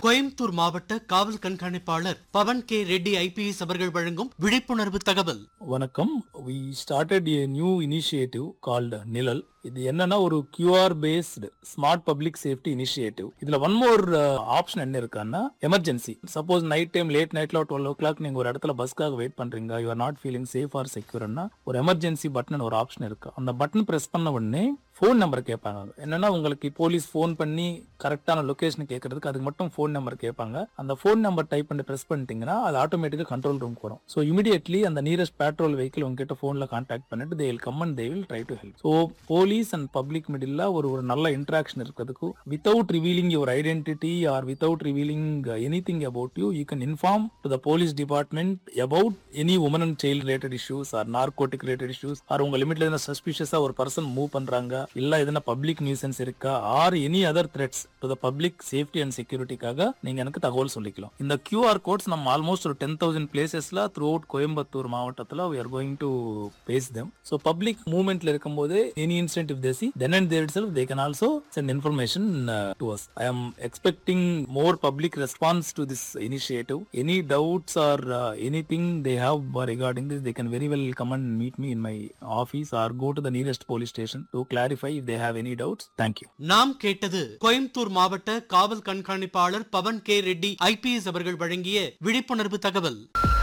கோயம்புத்தூர் மாவட்ட காவல் கண்காணிப்பாளர் பவன் கே ரெட்டி ஐபிஎஸ் அவர்கள் வழங்கும் விழிப்புணர்வு தகவல் வணக்கம் we started a new initiative called Nizhal இது என்னன்னா ஒரு QR based smart public safety initiative இதுல ஒன் மோர் ஆப்ஷன் என்ன இருக்கான்னா emergency suppose night time late நைட்ல டுவெல் ஓ கிளாக் நீங்க ஒரு இடத்துல பஸ்க்காக வெயிட் பண்றீங்க you are not feeling safe or செக்யூர்னா ஒரு எமர்ஜென்சி பட்டன் ஒரு ஆப்ஷன் இருக்கு அந்த பட்டன் பிரஸ் பண்ண உடனே ஃபோன் நம்பர் கேட்பாங்க என்னன்னா உங்களுக்கு போலீஸ் ஃபோன் பண்ணி கரெக்டான லொகேஷன் கேட்கறதுக்கு அதுக்கு மட்டும் ஃபோன் நம்பர் கேட்பாங்க அந்த ஃபோன் நம்பர் டைப் பண்ணி ப்ரெஸ் பண்ணிட்டீங்கன்னா அது ஆட்டோமேட்டிக்காக கண்ட்ரோல் ரூம்க்கு வரும் ஸோ இமீடியட்லி அந்த நியரஸ்ட் பேட்ரோல் வெஹிக்கிள் உங்ககிட்ட ஃபோனில் கான்டாக்ட் பண்ணிட்டு they will come and they will try to help so police and public middle ஒரு ஒரு நல்ல இன்ட்ராக்ஷன் இருக்கிறதுக்கு without revealing your identity or without revealing any thing about you you can inform to the police department about any woman and child related issues R narcotic related issues or உங்க லிமிட்ல எதனா சஸ்பிஷியஸா ஒரு person move பண்றாங்க இல்ல எதனா public nuisance இருக்கா or any other threats to the public safety and செக்யூரிட்டிக்காக நீங்க எனக்கு தகவல் சொல்லிக்கலாம் இந்த கியூஆர் கோட்ஸ் நம்ம ஆல்மோஸ்ட் ஒரு டென் தௌசண்ட் பிளேசஸ்ல த்ரூ அவுட் கோயம்புத்தூர் மாவட்டத்தில் we are going to paste them so public மூவ்மெண்ட்ல இருக்கும்போது any instant if they see then and there self they can also send information to us I am expecting more public response to this initiative any doubts or any thing they have regarding this they can very well come and meet me in my office or go to the nearest police station to clarify if they have any doubts thank you நாம் கேட்டது கோயம்புத்தூர் மாவட்ட காவல் கண்காணிப்பாளர் Pawan K Reddy IPS அவர்கள் வழங்கிய விழிப்புணர்வு தகவல்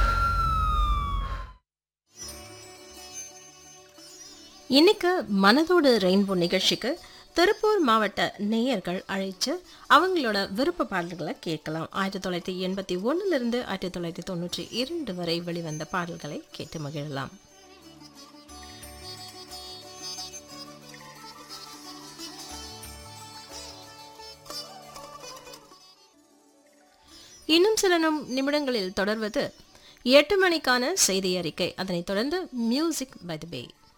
இன்னைக்கு மனதோடு ரெயின்போ நிகழ்ச்சிக்கு திருப்பூர் மாவட்ட நேயர்கள் அழைச்சு அவங்களோட விருப்ப பாடல்களை கேட்கலாம் ஆயிரத்தி தொள்ளாயிரத்தி எண்பத்தி ஒன்னுலேருந்து ஆயிரத்தி தொள்ளாயிரத்தி தொண்ணூற்றி இரண்டு வரை வெளிவந்த பாடல்களை கேட்டு மகிழலாம் இன்னும் சில நம் நிமிடங்களில் தொடர்வது எட்டு மணிக்கான செய்தி அறிக்கை அதனைத் தொடர்ந்து மியூசிக் பை தி பே